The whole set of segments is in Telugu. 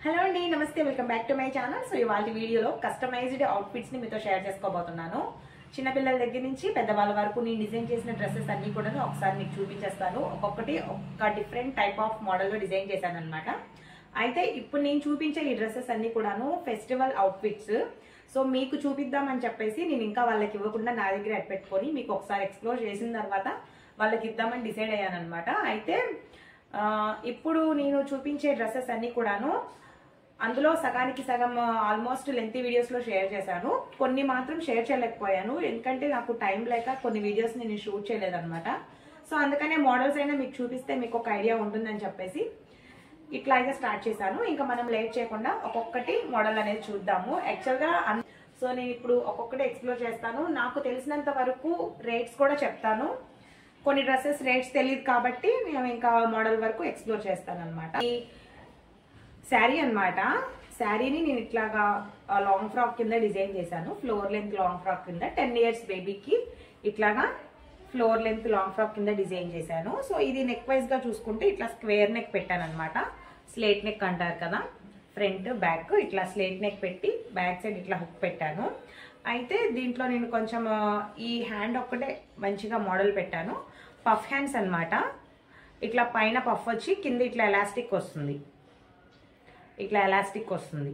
హలో అండి నమస్తే welcome back to my channel so ఇవాళ వీడియోలో కస్టమైజ్డ్ అవుట్ఫిట్స్ ని మీతో షేర్ చేసుకోబోతున్నాను చిన్నపిల్లల దగ్గర నుంచి పెద్దవాళ్ళ వరకు నేను డిజైన్ చేసిన డ్రెస్సెస్ అన్ని కూడా ఒకసారి మీకు చూపించేస్తాను ఒక్కొక్కటి ఒక డిఫరెంట్ టైప్ ఆఫ్ మోడల్లో డిజైన్ చేశాను అనమాట అయితే ఇప్పుడు నేను చూపించే ఈ డ్రెస్సెస్ అన్ని కూడాను ఫెస్టివల్ అవుట్ఫిట్స్ సో మీకు చూపిద్దామని చెప్పేసి నేను ఇంకా వాళ్ళకి ఇవ్వకుండా నా దగ్గర అడ్ పెట్టుకొని మీకు ఒకసారి ఎక్స్ప్లోర్ చేసిన తర్వాత వాళ్ళకి ఇద్దామని డిసైడ్ అయ్యాను అనమాట అయితే ఆ, ఇప్పుడు నేను చూపించే డ్రెస్సెస్ అన్ని కూడాను అందులో సగానికి సగం ఆల్మోస్ట్ లెంత్ వీడియోస్ లో షేర్ చేశాను కొన్ని మాత్రం షేర్ చేయలేకపోయాను ఎందుకంటే నాకు టైం లేక కొన్ని వీడియోస్ నేను షూట్ చేయలేదన్నమాట సో అందుకనే మోడల్స్ అయినా మీకు చూపిస్తే మీకు ఒక ఐడియా ఉంటుందని చెప్పేసి ఇట్లా అయితే స్టార్ట్ చేశాను ఇంకా మనం లేట్ చేయకుండా ఒక్కొక్కటి మోడల్ అనేది చూద్దాము యాక్చువల్గా అన్- సో నేను ఇప్పుడు ఒక్కొక్కటి ఎక్స్ప్లోర్ చేస్తాను నాకు తెలిసినంత వరకు రేట్స్ కూడా చెప్తాను కొన్ని డ్రెస్సెస్ రేట్స్ తెలియదు కాబట్టి నేను ఇంకా మోడల్ వరకు ఎక్స్ప్లోర్ చేస్తాను అనమాట ఈ శారీ అన్నమాట శారీని నేను ఇట్లాగా లాంగ్ ఫ్రాక్ కింద డిజైన్ చేశాను ఫ్లోర్ లెంత్ లాంగ్ ఫ్రాక్ కింద టెన్ ఇయర్స్ బేబీకి ఇట్లాగా ఫ్లోర్ లెంత్ లాంగ్ ఫ్రాక్ కింద డిజైన్ చేశాను సో ఇది నెక్ వైజ్ గా చూసుకుంటే ఇట్లా స్క్వేర్ నెక్ పెట్టాను అనమాట స్లేట్ నెక్ అంటారు కదా ఫ్రంట్ బ్యాక్ ఇట్లా స్లేట్ నెక్ పెట్టి బ్యాక్ సైడ్ ఇట్లా హుక్ పెట్టాను అయితే దీంట్లో నేను కొంచెం ఆ, ఈ హ్యాండ్ ఒక్కటే మంచిగా మోడల్ పెట్టాను పఫ్ హ్యాండ్స్ అన్నమాట ఇట్లా పైన పఫ్ వచ్చి కింద ఇట్లా ఎలాస్టిక్ వస్తుంది ఇట్లా ఎలాస్టిక్ వస్తుంది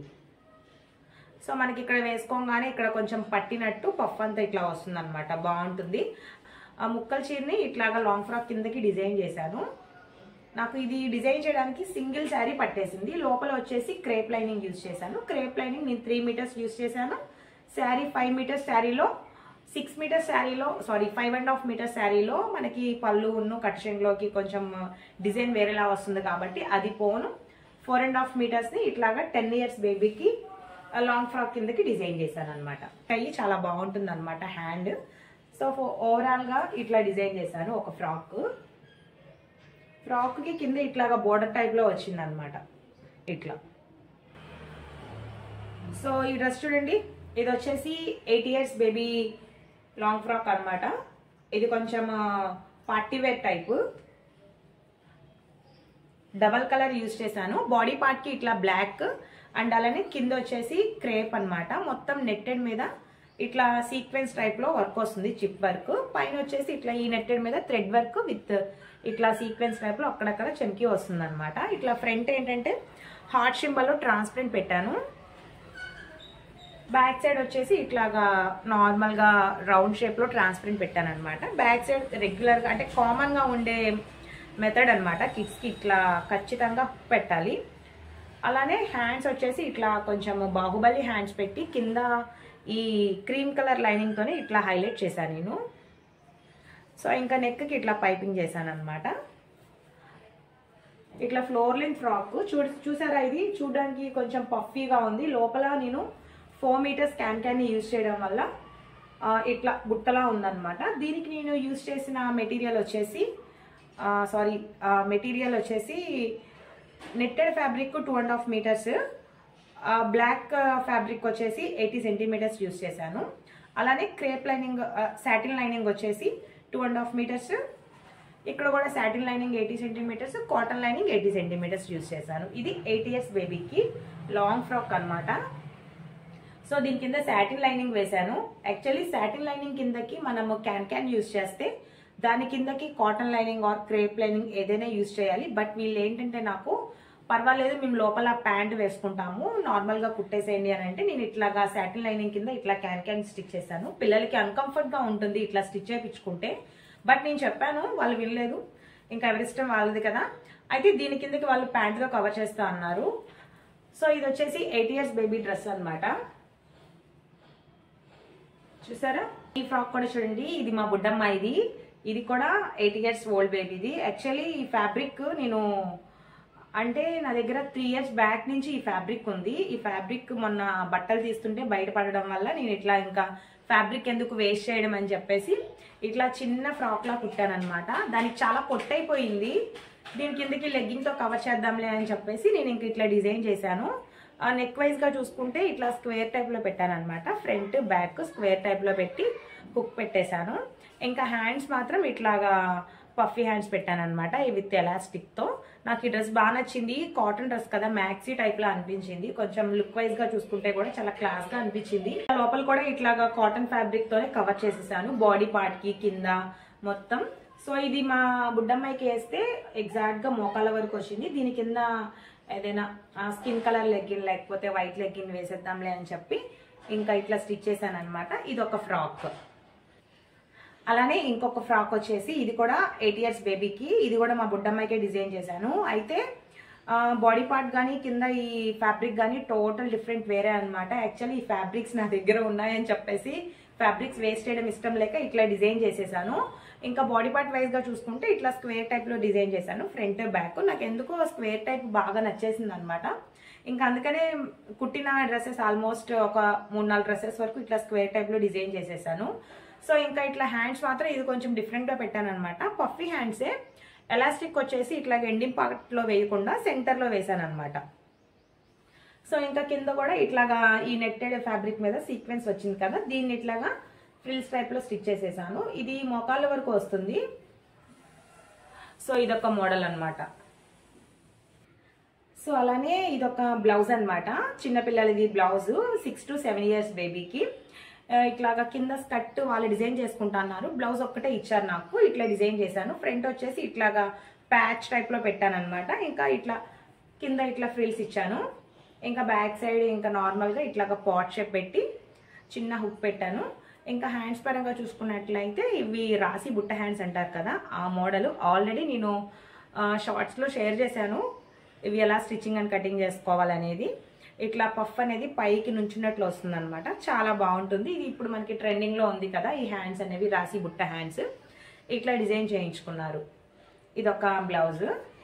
సో మనకి ఇక్కడ వేసుకోగానే ఇక్కడ కొంచెం పట్టినట్టు పఫ్ అంతా ఇట్లా వస్తుంది అనమాట బాగుంటుంది ఆ ముక్కల చీరని ఇట్లాగా లాంగ్ ఫ్రాక్ కిందకి డిజైన్ చేశాను నాకు ఇది డిజైన్ చేయడానికి సింగిల్ శారీ పట్టేసింది లోపల వచ్చేసి క్రేప్ లైనింగ్ యూజ్ చేశాను క్రేప్ లైనింగ్ నేను త్రీ మీటర్స్ యూజ్ చేశాను శారీ ఫైవ్ మీటర్స్ శారీలో సిక్స్ మీటర్స్ శారీలో sorry five and half metres శారీలో మనకి పళ్ళు ఉన్ను కట్షన్లోకి కొంచెం డిజైన్ వేరేలా వస్తుంది కాబట్టి అది పోను ఫోర్ అండ్ హాఫ్ మీటర్స్ని ఇట్లాగా టెన్ ఇయర్స్ బేబీకి లాంగ్ ఫ్రాక్ కిందకి డిజైన్ చేశాను అనమాట అయ్యి చాలా బాగుంటుంది అనమాట హ్యాండ్ సో ఓవరాల్గా ఇట్లా డిజైన్ చేశాను ఒక ఫ్రాక్ ఫ్రాక్కి కింద ఇట్లాగా బోర్డర్ టైప్లో వచ్చింది అనమాట ఇట్లా సో ఈ డ్రెస్ చూడండి ఇది వచ్చేసి eight years baby long frock అన్నమాట ఇది కొంచెం party wear type double colour use చేశాను బాడీ పార్ట్ కి ఇట్లా బ్లాక్ అండ్ అలానే కింద వచ్చేసి క్రేప్ అన్నమాట మొత్తం నెట్టెడ్ మీద ఇట్లా సీక్వెన్స్ టైప్ లో వర్క్ వస్తుంది చిప్ వర్క్ పైన వచ్చేసి ఇట్లా ఈ నెట్టెడ్ మీద థ్రెడ్ వర్క్ విత్ ఇట్లా సీక్వెన్స్ టైప్ లో అక్కడక్కడ చెంకి వస్తుంది అనమాట ఇట్లా ఫ్రంట్ ఏంటంటే హార్ట్ సింబల్ ట్రాన్స్పరెంట్ పెట్టాను బ్యాక్ సైడ్ వచ్చేసి ఇట్లాగా నార్మల్ గా రౌండ్ షేప్ లో ట్రాన్స్పరెంట్ పెట్టాను అనమాట బ్యాక్ సైడ్ రెగ్యులర్ గా అంటే కామన్ గా ఉండే మెథడ్ అనమాట కిడ్స్ కి ఇట్లా ఖచ్చితంగా పెట్టాలి అలానే హ్యాండ్స్ వచ్చేసి ఇట్లా కొంచెం బాహుబలి హ్యాండ్స్ పెట్టి కింద ఈ క్రీమ్ కలర్ లైనింగ్ తోనే ఇట్లా హైలైట్ చేశాను నేను సో ఇంకా నెక్ కి ఇట్లా పైపింగ్ చేశాను అనమాట ఇట్లా ఫ్లోర్ లెంత్ ఫ్రాక్ చూ చూసారా ఇది చూడడానికి కొంచెం పఫీగా ఉంది లోపల నేను four metres can can use చేయడం వల్ల ఆ, ఇట్లా బుట్టలా ఉందన్నమాట దీనికి నేను యూజ్ చేసిన మెటీరియల్ వచ్చేసి సారీ మెటీరియల్ వచ్చేసి netted fabric two and half metres black fabric వచ్చేసి ఎయిటీ సెంటీమీటర్స్ యూజ్ చేశాను అలానే క్రేప్ లైనింగ్ సాటిన్ లైనింగ్ వచ్చేసి టూ అండ్ హాఫ్ మీటర్స్ ఇక్కడ కూడా satin lining eighty centimetres cotton lining eighty centimetres use చేశాను ఇది ఎయిట్ ఇయర్స్ బేబీకి లాంగ్ ఫ్రాక్ అన్నమాట సో దీని కింద సాటిన్ లైనింగ్ వేశాను యాక్చువల్లీ సాటిన్ లైనింగ్ కిందకి మనము క్యాన్ క్యాన్ యూజ్ చేస్తే దాని కిందకి cotton lining or crepe lining ఏదైనా యూజ్ చేయాలి బట్ వీళ్ళు ఏంటంటే నాకు పర్వాలేదు మేము లోపల ప్యాంట్ వేసుకుంటాము నార్మల్ గా కుట్టేసేయండి అని అంటే నేను ఇట్లాగా సాటిన్ లైనింగ్ కింద ఇట్లా క్యాన్ క్యాన్ స్టిచ్ చేశాను పిల్లలకి అన్కంఫర్ట్ గా ఉంటుంది ఇట్లా స్టిచ్ చేయించుకుంటే బట్ నేను చెప్పాను వాళ్ళు వినలేదు ఇంకా ఎవరిష్టం వాళ్ళది కదా అయితే దీని కిందకి వాళ్ళు ప్యాంట్ తో కవర్ చేస్తా అన్నారు సో ఇది వచ్చేసి ఎయిట్ ఇయర్స్ బేబీ డ్రెస్ అన్నమాట చూసారా ఈ ఫ్రాక్ కూడా చూడండి ఇది మా బుడ్డమ్మ ఇది ఇది కూడా ఎయిట్ ఇయర్స్ ఓల్డ్ బేబీది యాక్చువల్లీ ఈ ఫ్యాబ్రిక్ నేను అంటే నా దగ్గర త్రీ ఇయర్స్ బ్యాక్ నుంచి ఈ ఫ్యాబ్రిక్ ఉంది ఈ ఫ్యాబ్రిక్ మొన్న బట్టలు తీస్తుంటే బయటపడడం వల్ల నేను ఇట్లా ఇంకా ఫ్యాబ్రిక్ ఎందుకు వేస్ట్ చేయడం అని చెప్పేసి ఇట్లా చిన్న ఫ్రాక్ లా కుట్టాను అనమాట దానికి చాలా పొట్టైపోయింది దీని కిందకి లెగ్గింగ్ తో కవర్ చేద్దాంలే అని చెప్పేసి నేను ఇంక ఇట్లా డిజైన్ చేశాను నెక్ వైజ్ గా చూసుకుంటే ఇట్లా స్క్వేర్ టైప్ లో పెట్టాను అనమాట ఫ్రంట్ బ్యాక్ స్క్వేర్ టైప్ లో పెట్టి హుక్ పెట్టేశాను ఇంకా హ్యాండ్స్ మాత్రం ఇట్లాగా పఫీ హ్యాండ్స్ పెట్టాను అనమాట విత్ ఎలాస్టిక్ తో నాకు ఈ డ్రెస్ బాగా నచ్చింది కాటన్ డ్రెస్ కదా మ్యాక్సీ టైప్ లో అనిపించింది కొంచెం లుక్ వైజ్ గా చూసుకుంటే కూడా చాలా క్లాస్ గా అనిపించింది లోపల కూడా ఇట్లాగా కాటన్ ఫ్యాబ్రిక్ తోనే కవర్ చేసేసాను బాడీ పార్ట్ కి కింద మొత్తం సో ఇది మా బుడ్డమ్మాయికి వేస్తే ఎగ్జాక్ట్ గా మోకాల వరకు వచ్చింది దీని కింద ఏదైనా స్కిన్ కలర్ లెగ్గిన్ లేకపోతే వైట్ లెగ్గిన్ వేసేద్దాంలే అని చెప్పి ఇంకా ఇట్లా స్టిచ్ చేశాను అనమాట ఇది ఒక ఫ్రాక్ అలానే ఇంకొక ఫ్రాక్ వచ్చేసి ఇది కూడా ఎయిట్ ఇయర్స్ బేబీకి ఇది కూడా మా బుడ్డమ్మాయికే డిజైన్ చేశాను అయితే బాడీ పార్ట్ కానీ కింద ఈ ఫ్యాబ్రిక్ కానీ టోటల్ డిఫరెంట్ వేరే అనమాట యాక్చువల్లీ ఈ ఫ్యాబ్రిక్స్ నా దగ్గర ఉన్నాయని చెప్పేసి ఫ్యాబ్రిక్స్ వేస్ట్ చేయడం ఇష్టం లేక ఇట్లా డిజైన్ చేసేసాను ఇంకా బాడీ పార్ట్ వైజ్ గా చూసుకుంటే ఇట్లా స్క్వేర్ టైప్ లో డిజైన్ చేశాను ఫ్రంట్ బ్యాక్ నాకు ఎందుకో స్క్వేర్ టైప్ బాగా నచ్చేసింది అనమాట ఇంకా అందుకనే కుట్టిన డ్రెస్సెస్ ఆల్మోస్ట్ ఒక మూడు నాలుగు డ్రెస్సెస్ వరకు ఇట్లా స్క్వేర్ టైప్ లో డిజైన్ చేసేసాను సో ఇంకా ఇట్లా హ్యాండ్స్ మాత్రం ఇది కొంచెం డిఫరెంట్ గా పెట్టాను అనమాట పఫీ హ్యాండ్సే ఎలాస్టిక్ వచ్చేసి ఇట్లా ఎండింగ్ పార్ట్ లో వేయకుండా సెంటర్ లో వేసాను అనమాట సో ఇంకా కింద కూడా ఇట్లాగా ఈ నెట్టెడ్ ఫ్యాబ్రిక్ మీద సీక్వెన్స్ వచ్చింది కదా దీన్ని ఇట్లాగా ఫ్రిల్స్ టైప్ లో స్టిచ్ చేసేసాను ఇది మోకాళ్ళ వరకు వస్తుంది సో ఇదొక మోడల్ అన్నమాట సో అలానే ఇదొక బ్లౌజ్ అనమాట చిన్నపిల్లలది blouse six to seven years బేబీకి ఇట్లాగా కింద స్కర్ట్ వాళ్ళు డిజైన్ చేసుకుంటా అన్నారు బ్లౌజ్ ఒక్కటే ఇచ్చారు నాకు ఇట్లా డిజైన్ చేశాను ఫ్రంట్ వచ్చేసి ఇట్లాగా ప్యాచ్ టైప్ లో పెట్టాను అనమాట ఇంకా ఇట్లా కింద ఇట్లా ఫ్రిల్స్ ఇచ్చాను ఇంకా బ్యాక్ సైడ్ ఇంకా నార్మల్ గా ఇట్లాగా పాట్ షేప్ పెట్టి చిన్న హుక్ పెట్టాను ఇంకా హ్యాండ్స్ పరంగా చూసుకున్నట్లయితే ఇవి రాసి బుట్ట హ్యాండ్స్ అంటారు కదా ఆ మోడల్ ఆల్రెడీ నేను షార్ట్స్ లో షేర్ చేశాను ఇవి ఎలా స్టిచ్చింగ్ అండ్ కటింగ్ చేసుకోవాలనేది ఇట్లా పఫ్ అనేది పైకి నుంచున్నట్లు వస్తుంది అనమాట చాలా బాగుంటుంది ఇది ఇప్పుడు మనకి ట్రెండింగ్ లో ఉంది కదా ఈ హ్యాండ్స్ అనేవి రాసి బుట్ట హ్యాండ్స్ ఇట్లా డిజైన్ చేయించుకున్నారు ఇదొక బ్లౌజ్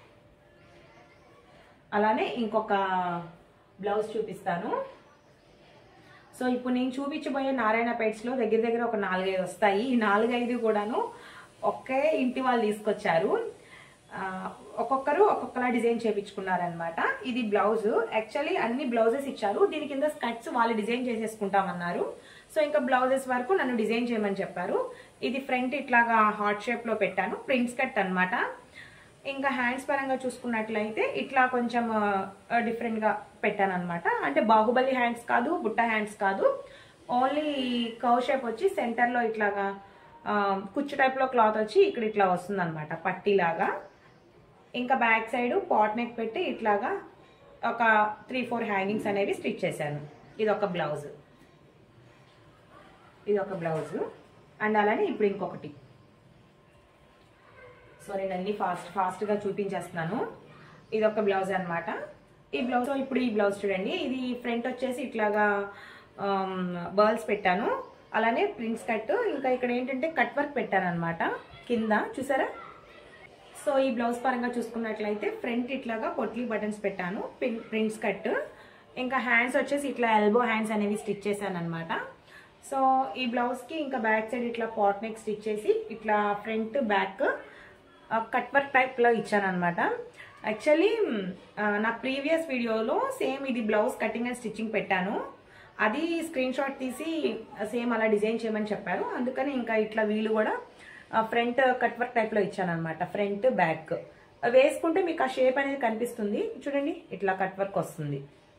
అలానే ఇంకొక బ్లౌజ్ చూపిస్తాను సో ఇప్పుడు నేను చూపించబోయే నారాయణ పెట్స్ లో దగ్గర దగ్గర ఒక నాలుగైదు వస్తాయి ఈ నాలుగైదు కూడాను ఒకే ఇంటి వాళ్ళు తీసుకొచ్చారు ఆ, ఒక్కొక్కరు ఒక్కొక్కలా డిజైన్ చేపించుకున్నారనమాట ఇది బ్లౌజ్ యాక్చువల్లీ అన్ని బ్లౌజెస్ ఇచ్చారు దీని కింద స్కర్ట్స్ వాళ్ళు డిజైన్ చేసేసుకుంటామన్నారు సో ఇంకా బ్లౌజెస్ వరకు నన్ను డిజైన్ చేయమని చెప్పారు ఇది ఫ్రంట్ ఇట్లాగా హార్ట్ షేప్ లో పెట్టాను ప్రింట్స్ కట్ అన్నమాట ఇంకా హ్యాండ్స్ పరంగా చూసుకున్నట్లయితే ఇట్లా కొంచెం డిఫరెంట్ గా పెట్టాను అనమాట అంటే బాహుబలి హ్యాండ్స్ కాదు బుట్ట హ్యాండ్స్ కాదు ఓన్లీ కవ్ షేప్ వచ్చి సెంటర్ లో ఇట్లాగా ఆ, కుచ్చు టైప్ లో క్లాత్ వచ్చి ఇక్కడ ఇట్లా వస్తుంది అనమాట పట్టీలాగా ఇంకా బ్యాక్ సైడ్ పాట్ నెక్ పెట్టి ఇట్లాగా ఒక త్రీ ఫోర్ హ్యాంగింగ్స్ అనేవి స్టిచ్ చేశాను ఇది ఒక బ్లౌజ్ ఇది ఒక బ్లౌజ్ అండ్ అలానే ఇప్పుడు ఇంకొకటి సో నేను అన్ని ఫాస్ట్ ఫాస్ట్గా చూపించేస్తున్నాను ఇది ఒక బ్లౌజ్ అన్నమాట ఈ బ్లౌజ్ ఇప్పుడు ఈ బ్లౌజ్ చూడండి ఇది ఫ్రంట్ వచ్చేసి ఇట్లాగా బర్ల్స్ పెట్టాను అలానే ప్రింట్స్ కట్ ఇంకా ఇక్కడ ఏంటంటే కట్ వర్క్ పెట్టాను అనమాట కింద చూసారా సో ఈ బ్లౌజ్ పరంగా చూసుకున్నట్లయితే ఫ్రంట్ ఇట్లాగా పొట్లీ బటన్స్ పెట్టాను పిన్ ప్రింట్స్ కట్ ఇంకా హ్యాండ్స్ వచ్చేసి ఇట్లా ఎల్బో హ్యాండ్స్ అనేవి స్టిచ్ చేశాను అనమాట సో ఈ బ్లౌజ్కి ఇంకా బ్యాక్ సైడ్ ఇట్లా పాట్ నెక్ స్టిచ్ చేసి ఇట్లా ఫ్రంట్ బ్యాక్ కట్ వర్క్ టైప్లో ఇచ్చాను అనమాట యాక్చువల్లీ నా ప్రీవియస్ వీడియోలో సేమ్ ఇది బ్లౌజ్ కటింగ్ అండ్ స్టిచ్చింగ్ పెట్టాను అది స్క్రీన్ షాట్ తీసి సేమ్ అలా డిజైన్ చేయమని చెప్పారు అందుకని ఇంకా ఇట్లా వీలు కూడా ఫ్రంట్ కట్ వర్క్ టైప్లో ఇచ్చాను అనమాట ఫ్రంట్ బ్యాక్ వేసుకుంటే మీకు ఆ షేప్ అనేది కనిపిస్తుంది చూడండి ఇట్లా కట్ వర్క్ వస్తుంది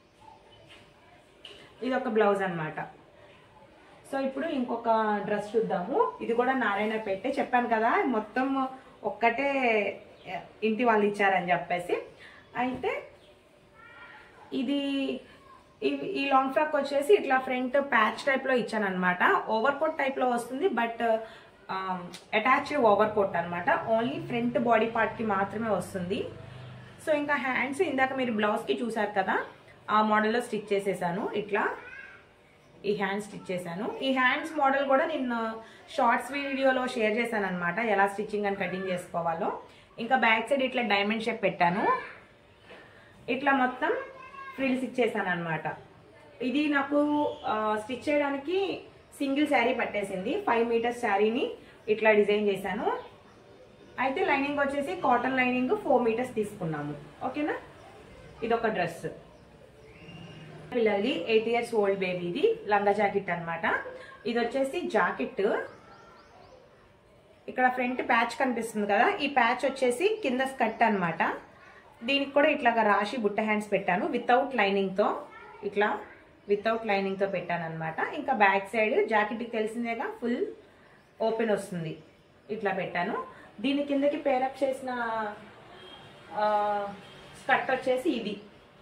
ఇది ఒక బ్లౌజ్ అన్నమాట సో ఇప్పుడు ఇంకొక డ్రెస్ చూద్దాము ఇది కూడా నారాయణ పెట్టే చెప్పాను కదా మొత్తం ఒక్కటే ఇంటి వాళ్ళు ఇచ్చారని చెప్పేసి అయితే ఇది ఈ- ఈ లాంగ్ ఫ్రాక్ వచ్చేసి ఇట్లా ఫ్రంట్ ప్యాచ్ టైప్ లో ఇచ్చాను అనమాట ఓవర్ కోట్ టైప్ లో వస్తుంది బట్ అటాచ్డ్ ఓవర్ కోట్ అనమాట ఓన్లీ ఫ్రంట్ బాడీ పార్ట్ కి మాత్రమే వస్తుంది సో ఇంకా హ్యాండ్స్ ఇందాక మీరు బ్లౌజ్ కి చూసారు కదా ఆ మోడల్లో స్టిచ్ చేసేసాను ఇట్లా ఈ హ్యాండ్ స్టిచ్ చేశాను ఈ హ్యాండ్స్ మోడల్ కూడా నేను షార్ట్స్ వీడియోలో షేర్ చేశాను అనమాట ఎలా స్టిచ్చింగ్ అండ్ కటింగ్ చేసుకోవాలో ఇంకా బ్యాక్ సైడ్ ఇట్లా డైమండ్ షేప్ పెట్టాను ఇట్లా మొత్తం ఫ్రిల్స్ ఇచ్చేసాను అనమాట ఇది నాకు స్టిచ్ చేయడానికి సింగిల్ శారీ పట్టేసింది ఫైవ్ మీటర్స్ శారీని ఇట్లా డిజైన్ చేశాను అయితే లైనింగ్ వచ్చేసి కాటన్ లైనింగ్ ఫోర్ మీటర్స్ తీసుకున్నాము ఓకేనా ఇదొక డ్రెస్ పిల్లలది ఎయిట్ ఇయర్స్ ఓల్డ్ బేబీది లంగా జాకెట్ అన్నమాట ఇది వచ్చేసి జాకెట్ ఇక్కడ ఫ్రంట్ ప్యాచ్ కనిపిస్తుంది కదా ఈ ప్యాచ్ వచ్చేసి కింద స్కర్ట్ అన్నమాట దీనికి కూడా ఇట్లాగా రాసి బుట్ట హ్యాండ్స్ పెట్టాను వితౌట్ లైనింగ్తో ఇట్లా వితౌట్ లైనింగ్తో పెట్టాను అనమాట ఇంకా బ్యాక్ సైడ్ జాకెట్కి తెలిసిందేగా ఫుల్ ఓపెన్ వస్తుంది ఇట్లా పెట్టాను దీని కిందకి పేరప్ చేసిన స్కర్ట్ వచ్చేసి ఇది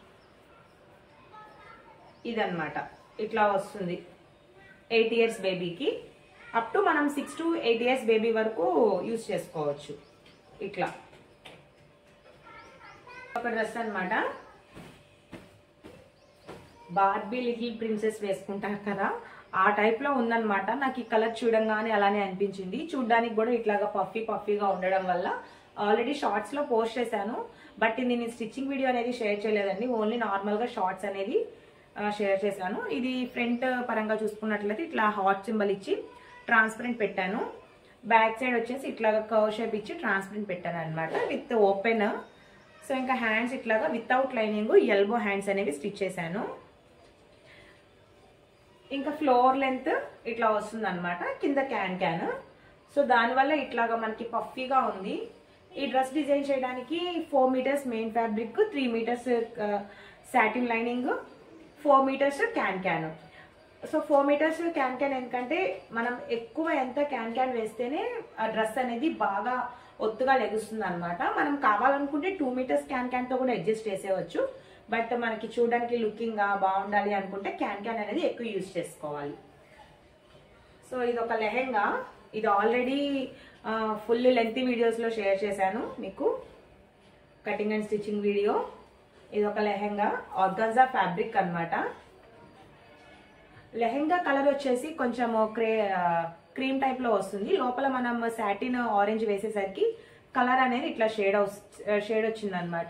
ఇదన్నమాట ఇట్లా వస్తుంది ఎయిట్ ఇయర్స్ బేబీకి అప్ టు మనం six to eight years baby వరకు యూస్ చేసుకోవచ్చు ఇట్లా ఒక డ్రెస్ అన్నమాట బార్బీ లిటిల్ ప్రిన్సెస్ వేసుకుంటారు కదా ఆ టైప్ లో ఉందన్నమాట నాకు ఈ కలర్ చూడంగానే అలానే అనిపించింది చూడ్డానికి కూడా ఇట్లాగా పఫీ పఫీగా ఉండడం వల్ల ఆల్రెడీ షార్ట్స్ లో పోస్ట్ చేశాను బట్ ఇది నేను స్టిచ్చింగ్ వీడియో అనేది షేర్ చేయలేదండి ఓన్లీ నార్మల్ గా షార్ట్స్ అనేది షేర్ చేశాను ఇది ఫ్రంట్ పరంగా చూసుకున్నట్లయితే ఇట్లా హాట్ సింబల్ ఇచ్చి ట్రాన్స్పరెంట్ పెట్టాను బ్యాక్ సైడ్ వచ్చేసి ఇట్లాగా కర్వ్ షేప్ ఇచ్చి ట్రాన్స్పరెంట్ పెట్టాను అనమాట విత్ ఓపెన్ సో ఇంకా హ్యాండ్స్ ఇట్లాగా వితౌట్ లైనింగ్ ఎల్బో హ్యాండ్స్ అనేవి స్టిచ్ చేశాను ఇంకా ఫ్లోర్ లెంత్ ఇట్లా వస్తుంది అనమాట కింద క్యాన్ క్యాన్ సో దానివల్ల ఇట్లాగా మనకి పఫీగా ఉంది ఈ డ్రెస్ డిజైన్ చేయడానికి four metres main fabric three metres satin lining four metres can can so four metres can can ఎందుకంటే మనం ఎక్కువ ఎంత క్యాన్ క్యాన్ వేస్తేనే ఆ డ్రెస్ అనేది బాగా ఒత్తుగా లెగుస్తుంది అనమాట మనం కావాలనుకుంటే టూ మీటర్స్ క్యాన్ క్యాన్ తో కూడా అడ్జస్ట్ చేసేవచ్చు బట్ మనకి చూడడానికి లుకింగ్ గా బాగుండాలి అనుకుంటే క్యాన్ క్యాన్ అనేది ఎక్కువ యూజ్ చేసుకోవాలి సో ఇది ఒక లెహెంగా ఇది ఆల్రెడీ ఫుల్ లెంత్ వీడియోస్ లో షేర్ చేశాను మీకు కటింగ్ అండ్ స్టిచ్చింగ్ వీడియో ఇది ఒక లెహెంగా ఆర్గన్జా ఫ్యాబ్రిక్ అన్నమాట లెహెంగా కలర్ వచ్చేసి కొంచెం క్రే క్రీమ్ టైప్ లో వస్తుంది లోపల మనం సాటిన్ ఆరెంజ్ వేసేసరికి కలర్ అనేది ఇట్లా షేడ్ షేడ్ వచ్చింది అనమాట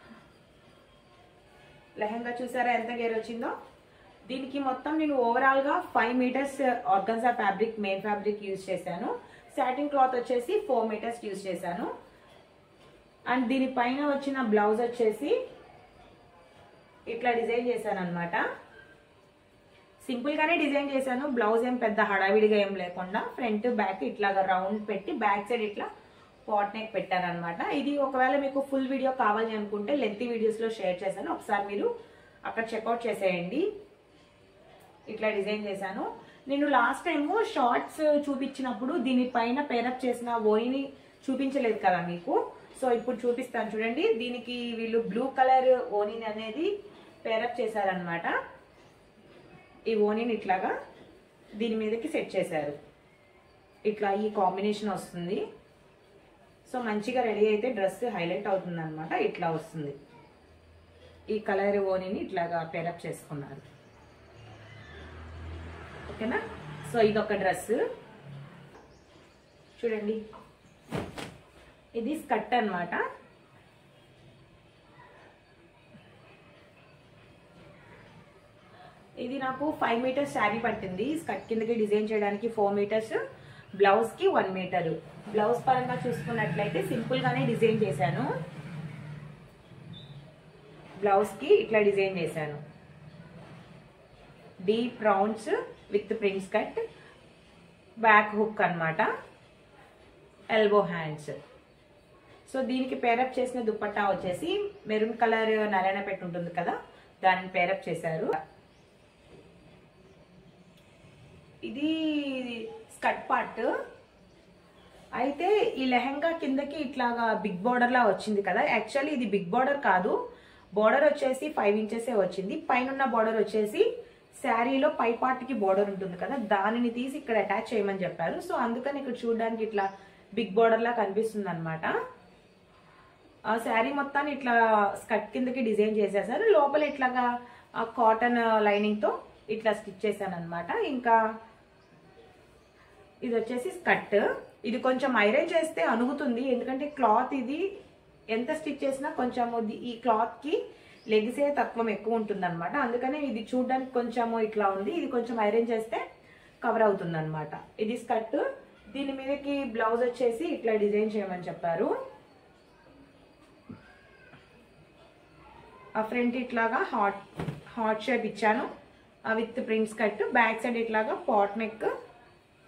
లెహంగా చూసారా ఎంత గేర్ వచ్చిందో దీనికి మొత్తం నేను ఓవరాల్ గా five metres organza fabric main fabric use చేశాను సాటిన్ క్లాత్ వచ్చేసి ఫోర్ మీటర్స్ యూజ్ చేశాను అండ్ దీనిపైన వచ్చిన బ్లౌజ్ వచ్చేసి ఇట్లా డిజైన్ చేశాను అనమాట సింపుల్ గానే డిజైన్ చేశాను బ్లౌజ్ ఏం పెద్ద హడావిడిగా ఏం లేకుండా ఫ్రంట్ బ్యాక్ ఇట్లాగా రౌండ్ పెట్టి బ్యాక్ సైడ్ ఇట్లా పాట్ నెక్ పెట్టాను అనమాట ఇది ఒకవేళ మీకు ఫుల్ వీడియో కావాలి అనుకుంటే లెంత్ వీడియోస్ లో షేర్ చేశాను ఒకసారి మీరు అక్కడ చెక్అవుట్ చేసేయండి ఇట్లా డిజైన్ చేశాను నేను లాస్ట్ టైం షార్ట్స్ చూపించినప్పుడు దీనిపైన పేరప్ చేసిన ఓయిని చూపించలేదు కదా మీకు సో ఇప్పుడు చూపిస్తాను చూడండి దీనికి వీళ్ళు బ్లూ కలర్ ఓనిని అనేది పేరప్ చేశారనమాట ఈ ఓనిని ఇట్లాగా దీని మీదకి సెట్ చేశారు ఇట్లా ఈ కాంబినేషన్ వస్తుంది సో మంచిగా రెడీ అయితే డ్రెస్ హైలైట్ అవుతుంది అనమాట ఇట్లా వస్తుంది ఈ కలర్ ఓనిని ఇట్లాగా పేరప్ చేసుకున్నారు ఓకేనా సో ఇది ఒక డ్రెస్ చూడండి ఇది స్కర్ట్ అన్నమాట ఇది నాకు ఫైవ్ మీటర్స్ శారీ పట్టింది స్కర్ట్ కిందకి డిజైన్ చేయడానికి ఫోర్ మీటర్స్ బ్లౌజ్ కి వన్ మీటర్ బ్లౌజ్ పరంగా చూసుకున్నట్లయితే సింపుల్ గానే డిజైన్ చేశాను బ్లౌజ్ కి ఇట్లా డిజైన్ చేశాను deep rounds with prints cut back hook అన్నమాట ఎల్బో హ్యాండ్స్ సో దీనికి పేరప్ చేసిన దుప్పట్టా వచ్చేసి మెరూన్ కలర్ నారాయణ పెట్టి ఉంటుంది కదా దాన్ని పేరప్ చేశారు ఇది స్కట్ పార్ట్ అయితే ఈ లెహంగా కిందకి ఇట్లాగా బిగ్ బార్డర్ లా వచ్చింది కదా యాక్చువల్లీ ఇది బిగ్ బార్డర్ కాదు బార్డర్ వచ్చేసి ఫైవ్ ఇంచెసే వచ్చింది పైన బార్డర్ వచ్చేసి శారీలో పై పార్ట్ కి బార్డర్ ఉంటుంది కదా దానిని తీసి ఇక్కడ అటాచ్ చేయమని చెప్పారు సో అందుకని ఇక్కడ చూడడానికి ఇట్లా బిగ్ బార్డర్ లా కనిపిస్తుంది అనమాట ఆ శారీ మొత్తాన్ని ఇట్లా స్కట్ కిందకి డిజైన్ చేసేసారు లోపల ఇట్లాగా కాటన్ లైనింగ్ తో ఇట్లా స్టిచ్ చేశాను అనమాట ఇంకా ఇది వచ్చేసి స్కట్ ఇది కొంచెం ఐరన్ చేస్తే అణుగుతుంది ఎందుకంటే క్లాత్ ఇది ఎంత స్టిచ్ చేసినా కొంచెం ఇది- ఈ క్లాత్ కి లెగిసే తత్వం ఎక్కువ ఉంటుంది అనమాట అందుకనే ఇది చూడడానికి కొంచెము ఇట్లా ఉంది ఇది కొంచెం ఐరన్ చేస్తే కవర్ అవుతుంది అనమాట ఇది స్కర్ట్ దీని మీదకి బ్లౌజ్ వచ్చేసి ఇట్లా డిజైన్ చేయమని చెప్పారు ఆ ఫ్రంట్ ఇట్లాగా హాట్ హాట్ షేప్ ఇచ్చాను with prints cut back side ఇట్లాగా pot neck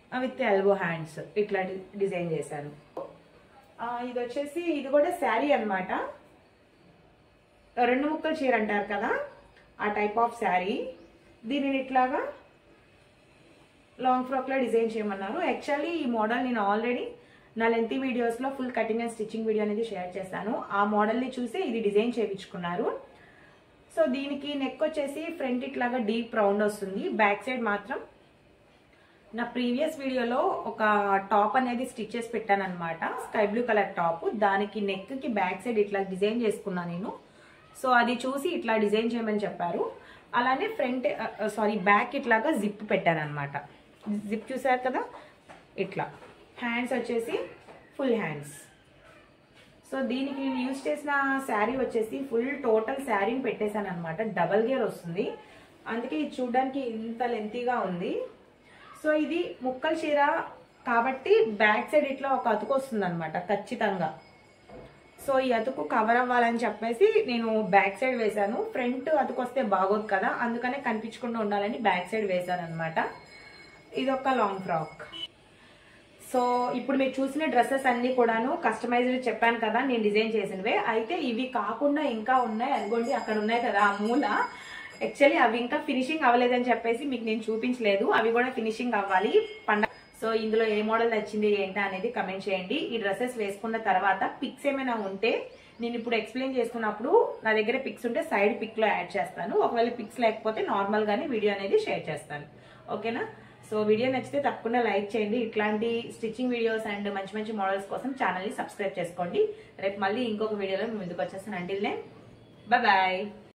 with elbow hands ఇట్లా డి- డిజైన్ చేశాను ఆ, ఇది వచ్చేసి ఇది కూడా శారీ అన్నమాట రెండు ముక్కలు చీర అంటారు కదా ఆ టైప్ ఆఫ్ శారీ దీనిని ఇట్లాగా లాంగ్ ఫ్రాక్లో డిజైన్ చేయమన్నారు యాక్చువల్లీ ఈ మోడల్ నేను ఆల్రెడీ నా లెంతీ వీడియోస్లో full cutting and stitching video అనేది షేర్ చేశాను ఆ మోడల్ని చూసి ఇది డిజైన్ చేయించుకున్నారు సో దీనికి నెక్ వచ్చేసి ఫ్రంట్ ఇట్లాగా డీప్ రౌండ్ వస్తుంది బ్యాక్ సైడ్ మాత్రం నా ప్రీవియస్ వీడియోలో ఒక టాప్ అనేది స్టిచ్ చేసి పెట్టాను అనమాట స్కై బ్లూ కలర్ టాప్ దానికి నెక్ కి బ్యాక్ సైడ్ ఇట్లా డిజైన్ చేసుకున్నా నేను సో అది చూసి ఇట్లా డిజైన్ చేయమని చెప్పారు అలానే ఫ్రంట్ సారీ బ్యాక్ ఇట్లాగా జిప్ పెట్టాను అనమాట జిప్ చూసారు కదా ఇట్లా హ్యాండ్స్ వచ్చేసి ఫుల్ హ్యాండ్స్ సో దీనికి నేను యూజ్ చేసిన శారీ వచ్చేసి ఫుల్ టోటల్ శారీని పెట్టేశాను అనమాట డబల్ గేర్ వస్తుంది అందుకే ఇది చూడడానికి ఇంత లెంతీగా ఉంది సో ఇది ముక్కల చీర కాబట్టి బ్యాక్ సైడ్ ఇట్లా ఒక అతుకు వస్తుంది అనమాట ఖచ్చితంగా సో ఈ అతుకు కవర్ అవ్వాలని చెప్పేసి నేను బ్యాక్ సైడ్ వేశాను ఫ్రంట్ అతుకు వస్తే బాగోదు కదా అందుకనే కనిపించకుండా ఉండాలని బ్యాక్ సైడ్ వేశాను అనమాట ఇది ఒక లాంగ్ ఫ్రాక్ సో ఇప్పుడు మీరు చూసిన డ్రెస్సెస్ అన్ని కూడాను కస్టమైజ్డ్ చెప్పాను కదా నేను డిజైన్ చేసినవే అయితే ఇవి కాకుండా ఇంకా ఉన్నాయి అనుకోండి అక్కడ ఉన్నాయి కదా ఆ మూల యాక్చువల్లీ అవి ఇంకా ఫినిషింగ్ అవ్వలేదని చెప్పేసి మీకు నేను చూపించలేదు అవి కూడా ఫినిషింగ్ అవ్వాలి పండ సో ఇందులో ఏ మోడల్ నచ్చింది ఏంటా అనేది కమెంట్ చేయండి ఈ డ్రెస్సెస్ వేసుకున్న తర్వాత పిక్స్ ఏమైనా ఉంటే నేను ఇప్పుడు ఎక్స్ప్లెయిన్ చేస్తున్నప్పుడు నా దగ్గర పిక్స్ ఉంటే సైడ్ పిక్ లో యాడ్ చేస్తాను ఒకవేళ పిక్స్ లేకపోతే నార్మల్ గానే వీడియో అనేది షేర్ చేస్తాను ఓకేనా సో వీడియో నచ్చితే తప్పకుండా లైక్ చేయండి ఇట్లాంటి స్టిచ్చింగ్ వీడియోస్ అండ్ మంచి మంచి మోడల్స్ కోసం ఛానల్ ని సబ్స్క్రైబ్ చేసుకోండి రేపు మళ్ళీ ఇంకొక వీడియోలో మీ ముందుకు వచ్చేస్తాను అంటిల్ నేను బాయ్